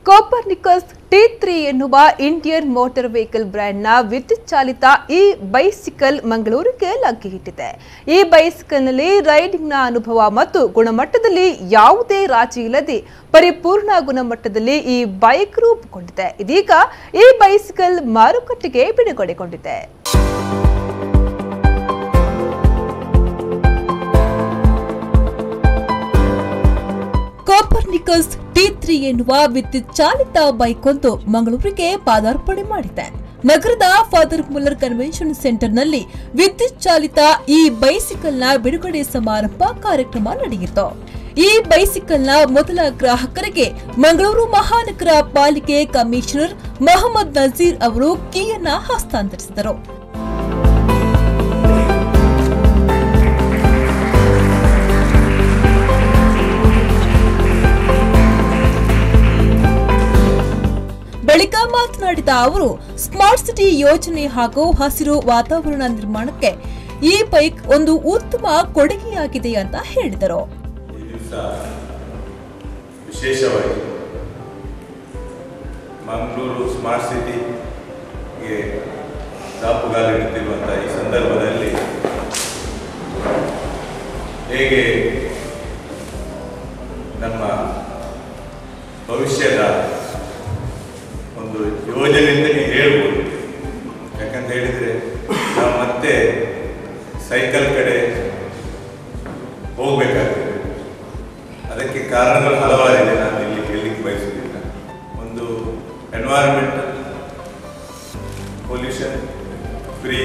Copernicus T three ಎನ್ನುವ Indian motor vehicle ಬ್ರ್ಯಾಂಡ್ನ ವಿದ್ಯುತ್ ಚಾಲಿತ ಈ ಬೈಸಿಕಲ್ ಮಂಗಳೂರಿಗೆ ಲಗ್ಗೆ ಇಟ್ಟಿದೆ ಈ ಬೈಸಿಕಲ್ನಲ್ಲಿ ರೈಡಿಂಗ್ನ ಅನುಭವ ಮತ್ತು ಗುಣಮಟ್ಟದಲ್ಲಿ ಯಾವುದೇ ರಾಜಿ ಇಲ್ಲದೆ ಪರಿಪೂರ್ಣ ಗುಣಮಟ್ಟದಲ್ಲಿ ಈ ಬೈಕ್ ರೂಪುಗೊಂಡಿದೆ ಇದೀಗ ಈ ಬೈಸಿಕಲ್ ಮಾರುಕಟ್ಟೆಗೆ ಬಿಡುಗಡೆಗೊಂಡಿದೆ ಕೋಪರ್ನಿಕಸ್ ಟಿ ತ್ರೀ ಎನ್ನುವ ವಿದ್ಯುತ್ ಚಾಲಿತ ಬೈಕ್ ಒಂದು ಮಂಗಳೂರಿಗೆ ಪಾದಾರ್ಪಣೆ ಮಾಡಿದೆ ನಗರದ ಫಾದರ್ ಮುಲ್ಲರ್ ಕನ್ವೆನ್ಷನ್ ಸೆಂಟರ್ನಲ್ಲಿ ವಿದ್ಯುತ್ ಚಾಲಿತ ಈ ಬೈಸಿಕಲ್ನ ಬಿಡುಗಡೆ ಸಮಾರಂಭ ಕಾರ್ಯಕ್ರಮ ನಡೆಯಿತು ಈ ಬೈಸಿಕಲ್ನ ಮೊದಲ ಗ್ರಾಹಕರಿಗೆ ಮಂಗಳೂರು ಮಹಾನಗರ ಪಾಲಿಕೆ ಕಮಿಷನರ್ ಮೊಹಮ್ಮದ್ ನಜೀರ್ ಅವರು ಕೀಯನ್ನ ಹಸ್ತಾಂತರಿಸಿದರು ಬಳಿಕ ಮಾತನಾಡಿದ ಅವರು ಸ್ಮಾರ್ಟ್ ಸಿಟಿ ಯೋಜನೆ ಹಾಗೂ ಹಸಿರು ವಾತಾವರಣ ನಿರ್ಮಾಣಕ್ಕೆ ಈ ಬೈಕ್ ಒಂದು ಉತ್ತಮ ಕೊಡುಗೆಯಾಗಿದೆ ಅಂತ ಹೇಳಿದರು ಈ ದಿವಸ ವಿಶೇಷವಾಗಿ ಮಂಗಳೂರು ಸ್ಮಾರ್ಟ್ ಸಿಟಿಗೆ ದಾಪುಗಾಲಿಡುತ್ತಿರುವಂಥ ಈ ಸಂದರ್ಭದಲ್ಲಿ ಹೇಗೆ ನಮ್ಮ ಭವಿಷ್ಯದ ಒಂದು ಯೋಜನೆ ಅಂತಲೇ ಹೇಳ್ಬೋದು ಯಾಕಂತ ಹೇಳಿದರೆ ನಾವು ಮತ್ತೆ ಸೈಕಲ್ ಕಡೆ ಹೋಗಬೇಕಾಗ್ತದೆ ಅದಕ್ಕೆ ಕಾರಣಗಳು ಹಲವಾರಿದೆ ನಾನು ಇಲ್ಲಿ ಹೇಳಲಿಕ್ಕೆ ಬಯಸುವುದಿಲ್ಲ ಒಂದು ಎನ್ವೈರನ್ಮೆಂಟ್ ಪೊಲ್ಯೂಷನ್ ಫ್ರೀ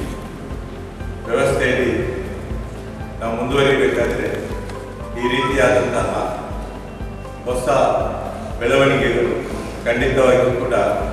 ವ್ಯವಸ್ಥೆಯಲ್ಲಿ ನಾವು ಮುಂದುವರಿಬೇಕಾದ್ರೆ ಈ ರೀತಿಯಾದಂತಹ ಹೊಸ ಬೆಳವಣಿಗೆಗಳು ಖಂಡಿತವಾಗಿಯೂ ಕೂಡ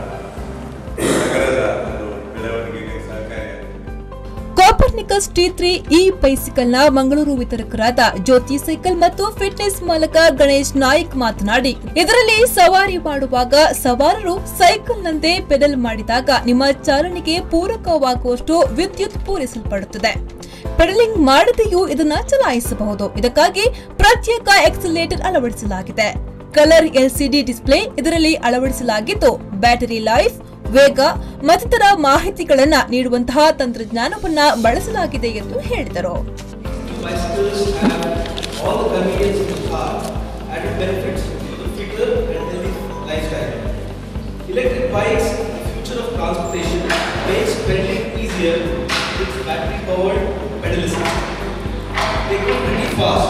ನಗರದ ಒಂದು ಬೆಳವಣಿಗೆಗೆ ಸಹಕಾರಿಯಾಗಿದೆ ಕೋಪರ್ನಿಕಸ್ ಟಿ ತ್ರೀ ಈ ಬೈಸಿಕಲ್ನ ಮಂಗಳೂರು ವಿತರಕರಾದ ಜ್ಯೋತಿ ಸೈಕಲ್ ಮತ್ತು ಫಿಟ್ನೆಸ್ ಮಾಲಕ ಗಣೇಶ್ ನಾಯ್ಕ್ ಮಾತನಾಡಿ ಇದರಲ್ಲಿ ಸವಾರಿ ಮಾಡುವಾಗ ಸವಾರರು ಸೈಕಲ್ನಂತೆ ಪೆಡಲ್ ಮಾಡಿದಾಗ ನಿಮ್ಮ ಚಾಲನೆಗೆ ಪೂರಕವಾಗುವಷ್ಟು ವಿದ್ಯುತ್ ಪೂರೈಸಲ್ಪಡುತ್ತದೆ ಪೆಡಲಿಂಗ್ ಮಾಡದೆಯೂ ಇದನ್ನ ಚಲಾಯಿಸಬಹುದು ಇದಕ್ಕಾಗಿ ಪ್ರತ್ಯೇಕ ಎಕ್ಸಲೇಟರ್ ಅಳವಡಿಸಲಾಗಿದೆ ಕಲರ್ ಎಲ್ಸಿಡಿ ಡಿಸ್ಪ್ಲೇ ಇದರಲ್ಲಿ ಅಳವಡಿಸಲಾಗಿದ್ದು ಬ್ಯಾಟರಿ ಲೈಫ್ ವೇಗ ಮತ್ತಿತರ ಮಾಹಿತಿಗಳನ್ನ ನೀಡುವಂತಹ ತಂತ್ರಜ್ಞಾನವನ್ನ ಬಳಸಲಾಗಿದೆ ಎಂದು ಹೇಳಿದರು bicycles have all the convenience in the car, added benefits to the fitter and healthy lifestyle. Electric bikes, the future of transportation, makes pedaling easier with battery-powered pedalism. They go pretty fast,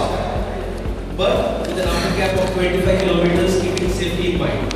but with an upper cap of 25 kilometers, keeping safety in mind.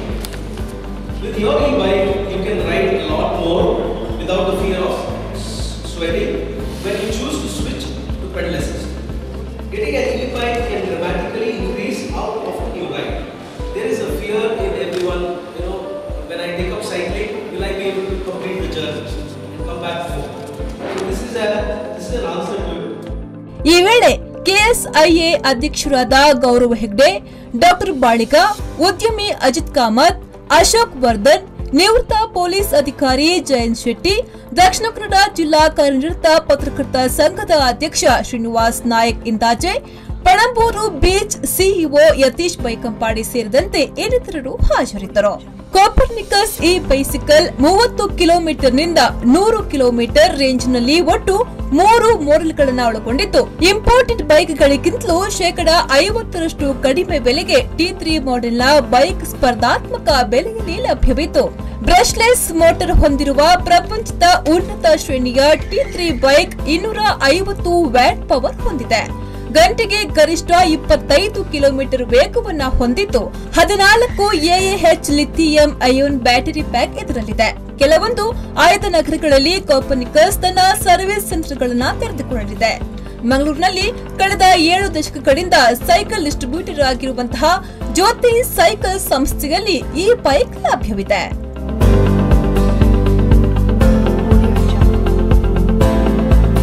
With your e-bike, you can ride a lot more without the fear of s- sweating when you choose to switch to pedal assist. Getting an e-bike can dramatically increase how often you ride. There is a fear in everyone, you know, when I take up cycling, will I be able to complete the journey and come back home? So this is a this is an answer to it. ಈ ವೇಳೆ ಕೆಎಸ್ಐಎ ಅಧ್ಯಕ್ಷರಾದ ಗೌರವ Hegde doctor Baliga ಉದ್ಯಮಿ ಅಜಿತ್ ಕಾಮತ್ ಅಶೋಕ್ ವರ್ಧನ್ ನಿವೃತ್ತ police ಅಧಿಕಾರಿ ಜಯಂತ್ ಶೆಟ್ಟಿ ದಕ್ಷಿಣ ಕನ್ನಡ ಜಿಲ್ಲಾ ಕಾರ್ಯನಿರತ ಪತ್ರಕರ್ತ ಸಂಘದ ಅಧ್ಯಕ್ಷ ಶ್ರೀನಿವಾಸ್ ನಾಯಕ್ ಇಂದಾಜೆ ಪಣಂಬೂರು ಬೀಚ್ ಸಿಇಒ ಯತೀಶ್ ಬೈಕಂಪಾಡಿ ಸೇರಿದಂತೆ ಇನ್ನಿತರರು ಹಾಜರಿದ್ದರು ಕೋಪರ್ನಿಕಸ್ ಈ ಬೈಸಿಕಲ್ ಮೂವತ್ತು ಕಿಲೋಮೀಟರ್ನಿಂದ ನೂರು ಕಿಲೋಮೀಟರ್ ರೇಂಜ್ನಲ್ಲಿ ಒಟ್ಟು ಮೂರು ಮೋಡಲ್ಗಳನ್ನು ಒಳಗೊಂಡಿದ್ದು ಇಂಪೋರ್ಟೆಡ್ ಬೈಕ್ಗಳಿಗಿಂತಲೂ ಶೇಕಡ ಐವತ್ತರಷ್ಟು ಕಡಿಮೆ ಬೆಲೆಗೆ ಟಿ ತ್ರೀ ಮಾಡೆಲ್ನ ಬೈಕ್ ಸ್ಪರ್ಧಾತ್ಮಕ ಬೆಲೆಯಲ್ಲಿ ಲಭ್ಯವಿತ್ತು ಬ್ರಷ್ಲೆಸ್ ಮೋಟಾರ್ ಹೊಂದಿರುವ ಪ್ರಪಂಚದ ಉನ್ನತ ಶ್ರೇಣಿಯ ಟಿ ತ್ರೀ ಬೈಕ್ ಇನ್ನೂರ ಐವತ್ತು ವ್ಯಾಟ್ ಪವರ್ ಹೊಂದಿದೆ ಗಂಟೆಗೆ ಗರಿಷ್ಠ ಇಪ್ಪತ್ತೈದು ಕಿಲೋಮೀಟರ್ ವೇಗವನ್ನ ಹೊಂದಿದ್ದು ಹದಿನಾಲ್ಕು A A H lithium ion battery pack ಇದರಲ್ಲಿದೆ ಕೆಲವೊಂದು ಆಯ್ದ ನಗರಗಳಲ್ಲಿ ಕೋಪನಿಕಸ್ ತನ್ನ ಸರ್ವಿಸ್ ಸೆಂಟರ್ಗಳನ್ನ ತೆರೆದುಕೊಳ್ಳಲಿದೆ ಮಂಗಳೂರಿನಲ್ಲಿ ಕಳೆದ ಏಳು ದಶಕಗಳಿಂದ ಸೈಕಲ್ ಡಿಸ್ಟ್ರಿಬ್ಯೂಟರ್ ಆಗಿರುವಂತಹ ಜ್ಯೋತಿ ಸೈಕಲ್ ಸಂಸ್ಥೆಯಲ್ಲಿ ಈ ಬೈಕ್ ಲಭ್ಯವಿದೆ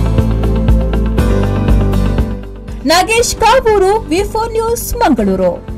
ನಾಗೇಶ್ ಕಾವೂರು ವಿಫೋ ನ್ಯೂಸ್ ಮಂಗಳೂರು